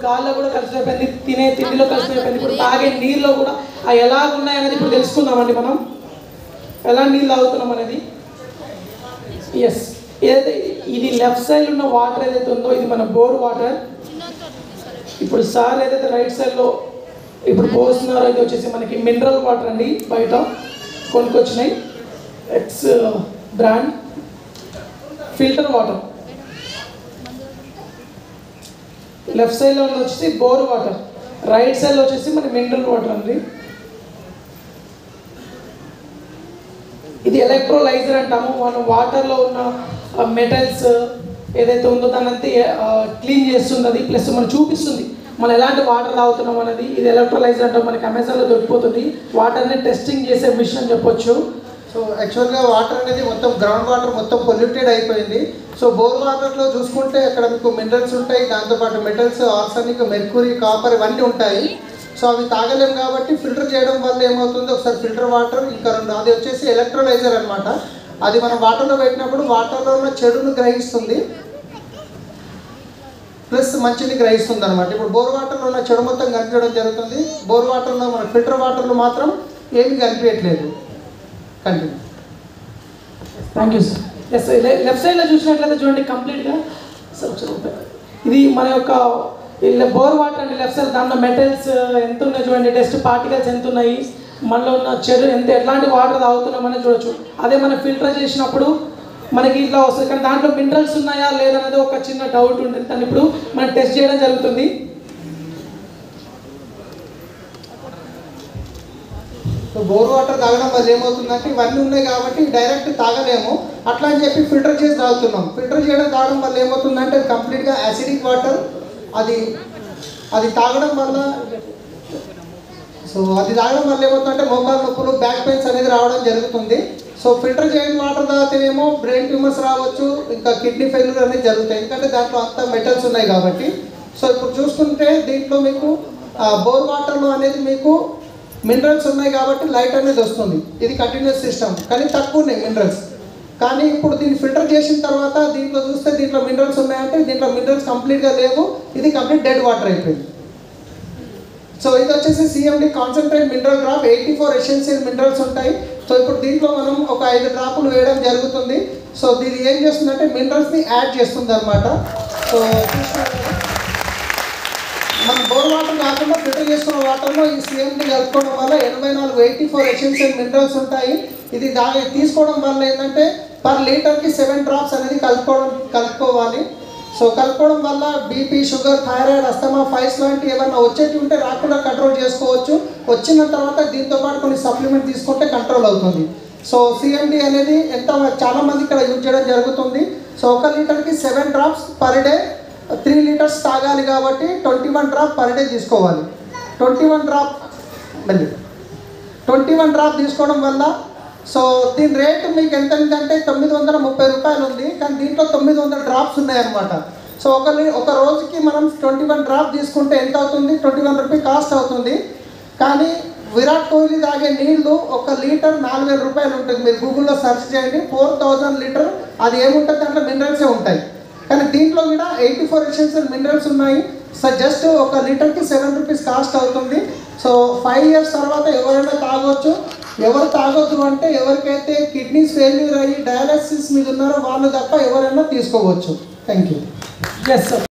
గాల్లో కూడా కలిసిపోయింది తినే తిండిలో కలిసిపోయింది ఇప్పుడు తాగే నీళ్ళలో కూడా అవి ఎలా ఉన్నాయి అనేది ఇప్పుడు తెలుసుకుందామండి మనం ఎలా నీళ్ళు తాగుతున్నాం అనేది ఎస్ ఏదైతే ఇది లెఫ్ట్ సైడ్ ఉన్న వాటర్ ఏదైతే ఉందో ఇది మన బోర్ వాటర్ ఇప్పుడు సార్ ఏదైతే రైట్ సైడ్లో ఇప్పుడు పోస్తున్నారో ఇది వచ్చేసి మనకి మినరల్ వాటర్ అండి బయట కొనుక్కొచ్చినాయి X brand filter water left సైడ్లో ఉన్నది వచ్చేసి బోర్ వాటర్ రైట్ సైడ్లో వచ్చేసి మన మినరల్ వాటర్ అండి ఇది ఎలక్ట్రోలైజర్ అంటాము మనం వాటర్లో ఉన్న మెటల్స్ ఏదైతే ఉందో దాన్ని అంతా క్లీన్ చేస్తుంది అది ప్లస్ మనం చూపిస్తుంది మనం ఎలాంటి వాటర్ తాగుతున్నాం అనేది ఇది ఎలక్ట్రోలైజర్ అంటాం మనకి అమెజాన్లో దొరికిపోతుంది వాటర్ని టెస్టింగ్ చేసే మిషన్ అని చెప్పొచ్చు సో యాక్చువల్గా వాటర్ అనేది మొత్తం గ్రౌండ్ వాటర్ మొత్తం పొల్యూటెడ్ అయిపోయింది సో బోర్ వాటర్లో చూసుకుంటే అక్కడ మీకు మినరల్స్ ఉంటాయి దాంతోపాటు మెటల్స్ ఆర్సానిక్ మెర్కురీ కాపర్ ఇవన్నీ ఉంటాయి సో అవి తాగలేం కాబట్టి ఫిల్టర్ చేయడం వల్ల ఏమవుతుంది ఒకసారి ఫిల్టర్ వాటర్ ఇంకా రెండు అది వచ్చేసి ఎలక్ట్రోలైజర్ అన్నమాట అది మనం వాటర్లో పెట్టినప్పుడు వాటర్లో ఉన్న చెడును గ్రహిస్తుంది ప్లస్ మంచిని గ్రహిస్తుంది అనమాట ఇప్పుడు బోర్ వాటర్లో ఉన్న చెడు మొత్తం కనిపించడం జరుగుతుంది బోర్ వాటర్లో మన ఫిల్టర్ వాటర్లో మాత్రం ఏమీ కనిపించట్లేదు continue thank you sir yes left సైడ్లో చూసినట్లయితే చూడండి కంప్లీట్గా సార్ ఒకసారి open. ఇది మన యొక్క బోర్ వాటర్ అండి లెఫ్ట్ సైడ్ దాంట్లో మెటల్స్ ఎంత ఉన్నాయి చూడండి డస్ట్ పార్టికల్స్ ఎంత ఉన్నాయి మనలో ఉన్న చెడు ఎంత ఎట్లాంటి వాటర్ తాగుతున్నామని చూడొచ్చు అదే మనం ఫిల్టర్ చేసినప్పుడు మనకి ఇట్లా వస్తుంది కానీ దాంట్లో మినరల్స్ ఉన్నాయా లేదనేది ఒక చిన్న డౌట్ ఉంటుంది దాన్ని ఇప్పుడు మనం టెస్ట్ చేయడం జరుగుతుంది సో బోర్ వాటర్ తాగడం వల్ల ఏమవుతుందంటే ఇవన్నీ ఉన్నాయి కాబట్టి డైరెక్ట్ తాగలేము అట్లా అని చెప్పి ఫిల్టర్ చేసి తాగుతున్నాం ఫిల్టర్ చేయడం తాగడం వల్ల ఏమవుతుందంటే అది కంప్లీట్గా యాసిడిక్ వాటర్ అది అది తాగడం వల్ల సో అది తాగడం వల్ల ఏమవుతుందంటే మోకాలు నొప్పులు బ్యాక్ పెయిన్స్ అనేది రావడం జరుగుతుంది సో ఫిల్టర్ చేయని వాటర్ తాగితేనేమో బ్రెయిన్ ట్యూమర్స్ రావచ్చు ఇంకా కిడ్నీ ఫెయిల్యూర్ అనేది జరుగుతాయి ఎందుకంటే దాంట్లో అంతా మెటల్స్ ఉన్నాయి కాబట్టి సో ఇప్పుడు చూసుకుంటే దీంట్లో మీకు బోర్ వాటర్లో అనేది మీకు మినరల్స్ ఉన్నాయి కాబట్టి లైట్ అనేది వస్తుంది ఇది కంటిన్యూస్ సిస్టమ్ కానీ తక్కువ ఉన్నాయి మినరల్స్ కానీ ఇప్పుడు దీన్ని ఫిల్టర్ చేసిన తర్వాత దీంట్లో చూస్తే దీంట్లో మినరల్స్ ఉన్నాయంటే దీంట్లో మినరల్స్ కంప్లీట్గా లేవు ఇది కంప్లీట్ డెడ్ వాటర్ అయిపోయింది సో ఇది వచ్చేసి CMD concentrate mineral drop eighty four essential minerals ఉంటాయి సో ఇప్పుడు దీంట్లో మనం ఒక ఐదు డ్రాపులు వేయడం జరుగుతుంది సో దీన్ని ఏం చేస్తుందంటే మినరల్స్ని యాడ్ చేస్తుంది అనమాట సో మనం బోర్ వాటర్ కాకుండా ఫిల్టర్ చేసుకున్న వాటర్లో ఈ సిఎండి కలుపుకోవడం వల్ల ఎనభై నాలుగు ఎయిటీ ఫోర్ ఎసెన్షియల్ మినరల్స్ ఉంటాయి ఇది దాని తీసుకోవడం వల్ల ఏంటంటే పర్ లీటర్కి సెవెన్ డ్రాప్స్ అనేది కలుపుకోవడం కలుపుకోవాలి సో కలుపుకోవడం వల్ల BP sugar thyroid asthma piles లాంటివి ఏమైనా వచ్చేటి ఉంటే రాకుండా కంట్రోల్ చేసుకోవచ్చు వచ్చిన తర్వాత దీంతో పాటు కొన్ని సప్లిమెంట్ తీసుకుంటే కంట్రోల్ అవుతుంది సో సిఎండి అనేది ఎంత చాలా మంది ఇక్కడ యూజ్ చేయడం జరుగుతుంది సో ఒక లీటర్కి seven drops per day three litres తాగాలి కాబట్టి twenty one drop per day తీసుకోవాలి ట్వంటీ వన్ డ్రాప్ మళ్ళీ ట్వంటీ వన్ డ్రాప్ తీసుకోవడం వల్ల సో దీని రేటు మీకు ఎంత ఉందంటే తొమ్మిది వందల ముప్పై రూపాయలు ఉంది కానీ దీంట్లో తొమ్మిది వందల డ్రాప్స్ ఉన్నాయన్నమాట సో ఒక లీ- ఒక రోజుకి మనం ట్వంటీ వన్ డ్రాప్ తీసుకుంటే ఎంత అవుతుంది ట్వంటీ వన్ రూపీ కాస్ట్ అవుతుంది కానీ విరాట్ కోహ్లీ తాగే నీళ్లు ఒక లీటర్ నాలుగు వేల రూపాయలు ఉంటుంది మీరు గూగుల్లో సెర్చ్ చేయండి ఫోర్ థౌజండ్ లీటర్ అది ఏముంటుంది దాంట్లో మినరల్సే ఉంటాయి కానీ దీంట్లో కూడా ఎయిటీ ఫోర్ ఎసెన్షియల్ మినరల్స్ ఉన్నాయి సో జస్ట్ ఒక లీటర్కి సెవెన్ రూపీస్ కాస్ట్ అవుతుంది సో ఫైవ్ ఇయర్స్ తర్వాత ఎవరైనా తాగొచ్చు ఎవరు తాగొద్దు అంటే ఎవరికైతే కిడ్నీస్ ఫెయిల్యూర్ అయ్యి డయాలసిస్ మీద ఉన్నారో వాళ్ళు తప్ప ఎవరైనా తీసుకోవచ్చు థ్యాంక్ యూ ఎస్ సార్